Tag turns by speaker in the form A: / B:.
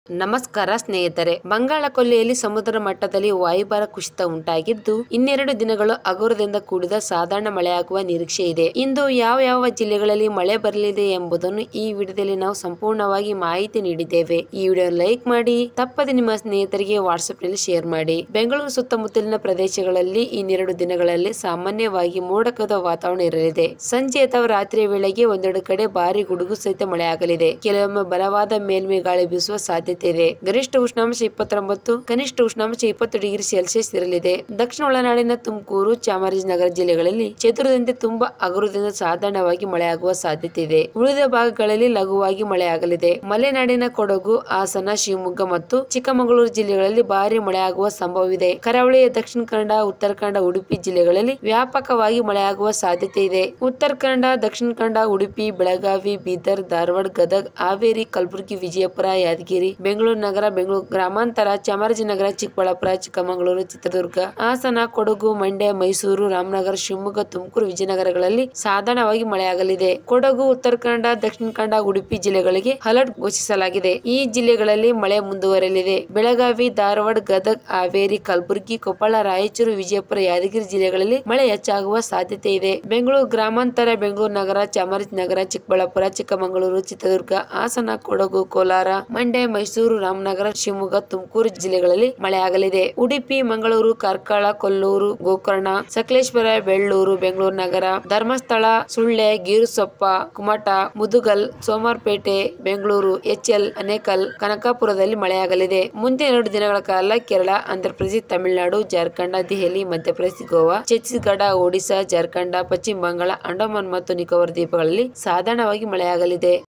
A: ನಮಸ್ಕಾರ ಸ್ನೇಹಿತರೆ ಬಂಗಾಳ ಕೊಲ್ಲಿಯಲ್ಲಿ ಸಮುದ್ರ ಮಟ್ಟದಲ್ಲಿ ವಾಯುಭಾರ ಕುಸಿತ ಉಂಟಾಗಿದ್ದು ಇನ್ನೆರಡು ದಿನಗಳು ಹಗುರದಿಂದ ಕೂಡಿದ ಸಾಧಾರಣ ಮಳೆಯಾಗುವ ನಿರೀಕ್ಷೆ ಇದೆ ಇಂದು ಯಾವ ಯಾವ ಜಿಲ್ಲೆಗಳಲ್ಲಿ ಮಳೆ ಬರಲಿದೆ ಎಂಬುದನ್ನು ಈ ವಿಡಿಯೋದಲ್ಲಿ ನಾವು ಸಂಪೂರ್ಣವಾಗಿ ಮಾಹಿತಿ ನೀಡಿದ್ದೇವೆ ಈ ವಿಡಿಯೋ ಲೈಕ್ ಮಾಡಿ ತಪ್ಪದೆ ನಿಮ್ಮ ಸ್ನೇಹಿತರಿಗೆ ವಾಟ್ಸ್ಆಪ್ ನಲ್ಲಿ ಶೇರ್ ಮಾಡಿ ಬೆಂಗಳೂರು ಸುತ್ತಮುತ್ತಲಿನ ಪ್ರದೇಶಗಳಲ್ಲಿ ಇನ್ನೆರಡು ದಿನಗಳಲ್ಲಿ ಸಾಮಾನ್ಯವಾಗಿ ಮೋಡಕದ ವಾತಾವರಣ ಇರಲಿದೆ ಸಂಜೆ ಅಥವಾ ರಾತ್ರಿಯ ವೇಳೆಗೆ ಒಂದೆರಡು ಕಡೆ ಭಾರಿ ಗುಡುಗು ಸಹಿತ ಮಳೆಯಾಗಲಿದೆ ಕೆಲವೊಮ್ಮೆ ಬಲವಾದ ಮೇಲ್ಮೈ ಗಾಳಿ ಬೀಸುವ ಸಾಧ್ಯತೆ ಇದೆ ಗರಿಷ್ಠ ಉಷ್ಣಾಂಶ ಇಪ್ಪತ್ತೊಂಬತ್ತು ಕನಿಷ್ಠ ಉಷ್ಣಾಂಶ ಇಪ್ಪತ್ತು ಡಿಗ್ರಿ ಸೆಲ್ಸಿಯಸ್ ಇರಲಿದೆ ದಕ್ಷಿಣ ಒಳನಾಡಿನ ತುಮಕೂರು ಚಾಮರಾಜನಗರ ಜಿಲ್ಲೆಗಳಲ್ಲಿ ಚದುರದಂತೆ ತುಂಬಾ ಹಗುರದಿಂದ ಸಾಧಾರಣವಾಗಿ ಮಳೆಯಾಗುವ ಸಾಧ್ಯತೆ ಇದೆ ಉಳಿದ ಭಾಗಗಳಲ್ಲಿ ಲಘುವಾಗಿ ಮಳೆಯಾಗಲಿದೆ ಮಲೆನಾಡಿನ ಕೊಡಗು ಹಾಸನ ಶಿವಮೊಗ್ಗ ಮತ್ತು ಚಿಕ್ಕಮಗಳೂರು ಜಿಲ್ಲೆಗಳಲ್ಲಿ ಭಾರಿ ಮಳೆಯಾಗುವ ಸಂಭವವಿದೆ ಕರಾವಳಿಯ ದಕ್ಷಿಣ ಕನ್ನಡ ಉತ್ತರ ಕನ್ನಡ ಉಡುಪಿ ಜಿಲ್ಲೆಗಳಲ್ಲಿ ವ್ಯಾಪಕವಾಗಿ ಮಳೆಯಾಗುವ ಸಾಧ್ಯತೆ ಇದೆ ಉತ್ತರ ಕನ್ನಡ ದಕ್ಷಿಣ ಕನ್ನಡ ಉಡುಪಿ ಬೆಳಗಾವಿ ಬೀದರ್ ಧಾರವಾಡ ಗದಗ ಹಾವೇರಿ ಕಲಬುರಗಿ ವಿಜಯಪುರ ಯಾದಗಿರಿ ಬೆಂಗಳೂರು ನಗರ ಬೆಂಗಳೂರು ಗ್ರಾಮಾಂತರ ಚಾಮರಾಜನಗರ ಚಿಕ್ಕಬಳ್ಳಾಪುರ ಚಿಕ್ಕಮಗಳೂರು ಚಿತ್ರದುರ್ಗ ಹಾಸನ ಕೊಡಗು ಮಂಡ್ಯ ಮೈಸೂರು ರಾಮನಗರ ಶಿವಮೊಗ್ಗ ತುಮಕೂರು ವಿಜಯನಗರಗಳಲ್ಲಿ ಸಾಧಾರಣವಾಗಿ ಮಳೆಯಾಗಲಿದೆ ಕೊಡಗು ಉತ್ತರ ಕನ್ನಡ ದಕ್ಷಿಣ ಕನ್ನಡ ಉಡುಪಿ ಜಿಲ್ಲೆಗಳಿಗೆ ಅಲರ್ಟ್ ಘೋಷಿಸಲಾಗಿದೆ ಈ ಜಿಲ್ಲೆಗಳಲ್ಲಿ ಮಳೆ ಮುಂದುವರೆಯಲಿದೆ ಬೆಳಗಾವಿ ಧಾರವಾಡ ಗದಗ ಹಾವೇರಿ ಕಲಬುರಗಿ ಕೊಪ್ಪಳ ರಾಯಚೂರು ವಿಜಯಪುರ ಯಾದಗಿರಿ ಜಿಲ್ಲೆಗಳಲ್ಲಿ ಮಳೆ ಹೆಚ್ಚಾಗುವ ಸಾಧ್ಯತೆ ಇದೆ ಬೆಂಗಳೂರು ಗ್ರಾಮಾಂತರ ಬೆಂಗಳೂರು ನಗರ ಚಾಮರಾಜನಗರ ಚಿಕ್ಕಬಳ್ಳಾಪುರ ಚಿಕ್ಕಮಗಳೂರು ಚಿತ್ರದುರ್ಗ ಹಾಸನ ಕೊಡಗು ಕೋಲಾರ ಮಂಡ್ಯ ಮೈಸೂರು ರಾಮನಗರ ಶಿವಮೊಗ್ಗ ತುಮಕೂರು ಜಿಲ್ಲೆಗಳಲ್ಲಿ ಮಳೆಯಾಗಲಿದೆ ಉಡುಪಿ ಮಂಗಳೂರು ಕಾರ್ಕಳ ಕೊಲ್ಲೂರು ಗೋಕರ್ಣ ಸಕಲೇಶ್ವರ ಬೆಳ್ಳೂರು ಬೆಂಗಳೂರು ನಗರ ಧರ್ಮಸ್ಥಳ ಸುಳ್ಳೆ ಗೀರುಸೊಪ್ಪ ಕುಮಟ ಮುದುಗಲ್ ಸೋಮವಾರಪೇಟೆ ಬೆಂಗಳೂರು ಎಚ್ಎಲ್ ಅನೇಕಲ್ ಕನಕಾಪುರದಲ್ಲಿ ಮಳೆಯಾಗಲಿದೆ ಮುಂದಿನ ಎರಡು ದಿನಗಳ ಕಾಲ ಕೇರಳ ಆಂಧ್ರಪ್ರದೇಶ ತಮಿಳುನಾಡು ಜಾರ್ಖಂಡ್ ದೆಹಲಿ ಮಧ್ಯಪ್ರದೇಶ ಗೋವಾ ಛತ್ತೀಸ್ಗಢ ಒಡಿಶಾ ಜಾರ್ಖಂಡ್ ಪಶ್ಚಿಮ ಬಂಗಾಳ ಅಂಡಮಾನ್ ಮತ್ತು ನಿಕೋಬಾರ್ ದ್ವೀಪಗಳಲ್ಲಿ ಸಾಧಾರಣವಾಗಿ ಮಳೆಯಾಗಲಿದೆ